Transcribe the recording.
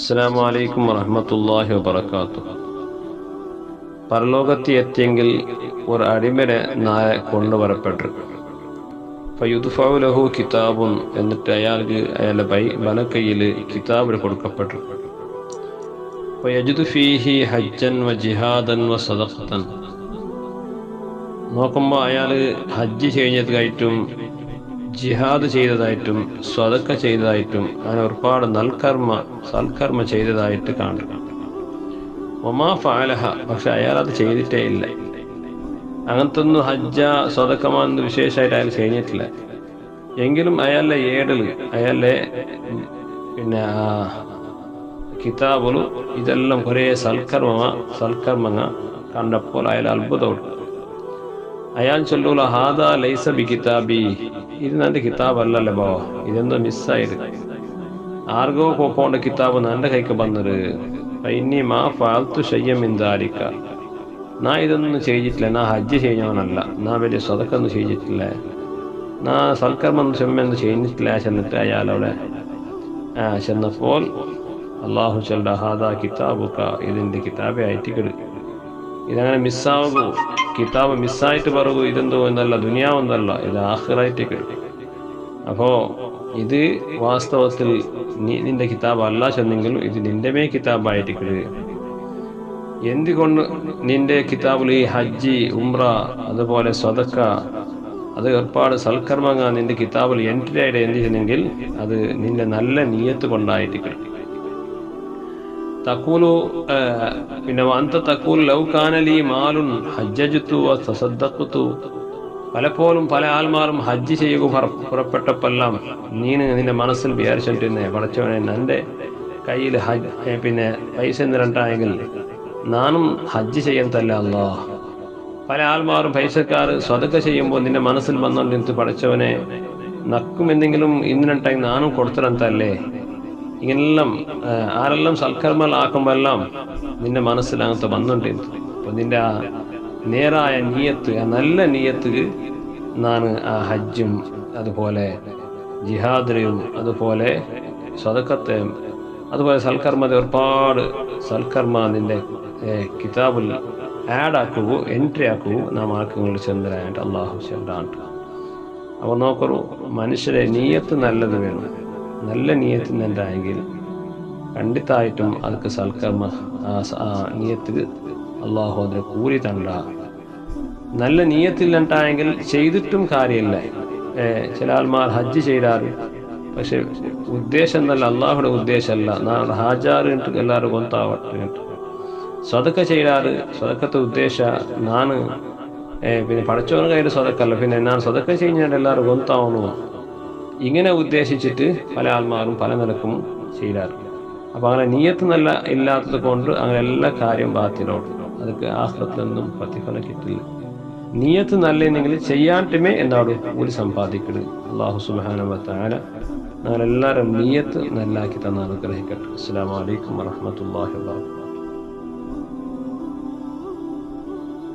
അസ്സാം വലൈക്കും വറഹമത്തല്ലാഹി വബർക്കാത്തു പരലോകത്ത് എത്തിയെങ്കിൽ ഒരു അടിമരെ നായ കൊണ്ടുവരപ്പെട്ടു ഫയുദ്ഫാവു ലഹു കിതാബുൻ എന്നിട്ട് അയാൾക്ക് അയാളുടെ ബൈ വലക്കൈയിൽ കിതാബ് കൊടുക്കപ്പെട്ടു ഫയജുദു ഫീഹി ഹജ്ജൻ വ ജിഹാദൻ വ സദഖത്തൻ നോക്കുമ്പോൾ അയാൾ ഹജ്ജ് കഴിഞ്ഞതായിട്ടും ജിഹാദ് ചെയ്തതായിട്ടും സ്വതക്ക ചെയ്തതായിട്ടും അങ്ങനെ ഒരുപാട് നൽകർമ്മ സൽക്കർമ്മ ചെയ്തതായിട്ട് കാണും ഒമാ ഫാലഹ പക്ഷെ അയാൾ അത് ചെയ്തിട്ടേ ഇല്ല അങ്ങനത്തെ ഒന്നും ഹജ്ജ സ്വതക്കമാന്ന് വിശേഷമായിട്ട് അയാൾ കഴിഞ്ഞിട്ടില്ല എങ്കിലും അയാളുടെ ഏടൽ അയാളുടെ പിന്നെ കിതാബുలు ഇതെല്ലാം കുറേ സൽക്കർമ്മ സൽക്കർമ്മങ്ങ കണ്ടപ്പോൾ അയാൾ അത്ഭുതമുണ്ട് അയാൾ ചൊല്ലൂല ഹാദ ലൈസ ബി കിതാബി ഇത് എൻ്റെ കിതാബ് അല്ലല്ലേ ബോ ഇതെന്തോ മിസ്സായത് ആർഗോ പോപ്പോണ്ട കിതാബ് എൻ്റെ കൈക്ക് വന്നത് ഇനി മാ ഫാൽത്തു ശയ്യം ഇന്താരിക്ക നാ ഇതൊന്നും ചെയ്തിട്ടില്ല നാ ഹജ്ജ് ചെയ്യുന്നവനല്ല നാ വലിയ സ്വതക്കൊന്നും ചെയ്തിട്ടില്ല നാ സൽക്കർമ്മം ചെമ്മെന്ന് ചെയ്തിട്ടില്ല ചെന്നിട്ട് അയാളവിടെ ആ ചെന്നപ്പോൾ അള്ളാഹു ചെല്ല ഹാദ കിതാബുക്ക ഇതിൻ്റെ കിതാബെ ആയിട്ട് കിടു ഇതങ്ങനെ മിസ്സാവൂ കിതാബ് മിസ്സായിട്ട് പറയൂ ഇതെന്തോ എന്നല്ല ദുനിയാവെന്നല്ല ഇത് ആഹ്റായിട്ട് കിട്ടും അപ്പോൾ ഇത് വാസ്തവത്തിൽ നീ നിന്റെ കിതാബ് അല്ല ചെന്നെങ്കിലും ഇത് നിന്റെ മേ കിതാബായിട്ട് കിട്ടുക എന്തുകൊണ്ട് നിന്റെ കിതാബിൽ ഈ ഹജ്ജി ഉംറ അതുപോലെ സ്വതക്ക അത് ഒരുപാട് സൽക്കർമ്മങ്ങൾ നിന്റെ കിതാബിൽ എൻട്രി ആയിട്ട് എന്ത് ചെയ്യുന്നെങ്കിൽ അത് നിന്റെ നല്ല നീയത്ത് കൊണ്ടായിട്ട് കിട്ടും തക്കൂലു പിന്നെ അന്ത തക്കൂൽ ലൗ കാനലി മാലുൻ ഹജ്ജജുത്തു തസദ്ദഖത്തു പലപ്പോഴും പല ആൾമാരും ഹജ്ജ് ചെയ്യുക പുറപ്പെട്ടപ്പെല്ലാം നീന് നിന്റെ മനസ്സിൽ വിചാരിച്ചിട്ടിരുന്നേ പടച്ചവനെ എൻ്റെ കയ്യിൽ ഹജ്ജ് പിന്നെ പൈസ എന്നിരണ്ടായെങ്കിൽ നാനും ഹജ്ജ് ചെയ്യത്തല്ല അല്ലോ പല ആൾമാരും പൈസക്കാർ സ്വതക്ക ചെയ്യുമ്പോൾ നിന്റെ മനസ്സിൽ വന്നുകൊണ്ടിരുന്ന് പടച്ചവനെ നക്കും എന്തെങ്കിലും ഇന്നിരണ്ടായി നാനും കൊടുത്തിടത്തല്ലേ ഇങ്ങനെല്ലാം ആരെല്ലാം സൽക്കർമ്മൽ ആക്കുമ്പോൾ എല്ലാം നിന്റെ മനസ്സിലകത്ത് വന്നുകൊണ്ടിരുന്നു അപ്പൊ നിന്റെ ആ നേരായ നീയത്ത് ആ നല്ല നീയത്ത് ഞാൻ ആ ഹജ്ജും അതുപോലെ ജിഹാദിനെയും അതുപോലെ സ്വതക്കത്തെയും അതുപോലെ സൽക്കർമ്മത്തെ ഒരുപാട് സൽക്കർമ്മ നിന്റെ കിതാബിൽ ആഡ് ആക്കുകയോ എൻട്രി ആക്കുകയോ നാം ആക്കുങ്ങളിൽ ചെന്നരായിട്ട് അള്ളാഹു ചെണ്ടാണ്ട് അപ്പോൾ നോക്കൂ മനുഷ്യരെ നീയത്ത് നല്ലത് വേണം നല്ല നീയത്ത് നിന്നുണ്ടായെങ്കിൽ ಖಂಡಿತಾയിട്ടും ಅದಕ್ಕೆ ಸಲ್ಕರ್ಮ ಆ ನೀಯತ್ತಿಗೆ അള്ളാഹു അതിന് കൂലി തണ്ട നല്ല നീയത്തിലുണ്ടായെങ്കിൽ ചെയ്തിട്ടും കാര്യമില്ല ചില ആൾമാർ ഹജ്ജ് ചെയ്താറ് പക്ഷെ ഉദ്ദേശം എന്നല്ല അള്ളാഹുടെ ഉദ്ദേശമല്ല നാളെ ഹാജാറ് എല്ലാവരും ഗൊന്താവട്ടെ സ്വതക്ക ചെയ്താറ് സ്വതക്കത്തെ ഉദ്ദേശ നാണ് പിന്നെ പഠിച്ചവന് കയ്യിൽ സ്വതക്കല്ല പിന്നെ ഞാൻ സ്വതക്ക ചെയ്യുന്നതിൻ്റെ എല്ലാവരും ഗൊന്താവണോ ഇങ്ങനെ ഉദ്ദേശിച്ചിട്ട് പല ആൾമാരും പല നിലക്കും ചെയ്യാറ് അപ്പം അങ്ങനെ നീയത്ത് നല്ല ഇല്ലാത്തത് കൊണ്ട് അങ്ങനെ എല്ലാ കാര്യം ബാത്തിലോട്ട് അതൊക്കെ ആഹ്ലത്തിലൊന്നും പ്രതിഫലം കിട്ടില്ല നീയത്ത് നല്ലെന്നെങ്കിൽ ചെയ്യാട്ടുമേ എന്നാട് കൂലി സമ്പാദിക്കരുത് അള്ളാഹു സുബാനുബത്താല അങ്ങനെ എല്ലാവരും നീയത്ത് നല്ലാക്കി തന്ന അനുഗ്രഹിക്കട്ടെ അസ്സാം വലൈക്കും വാഹമത്തല്ലാഹി വാ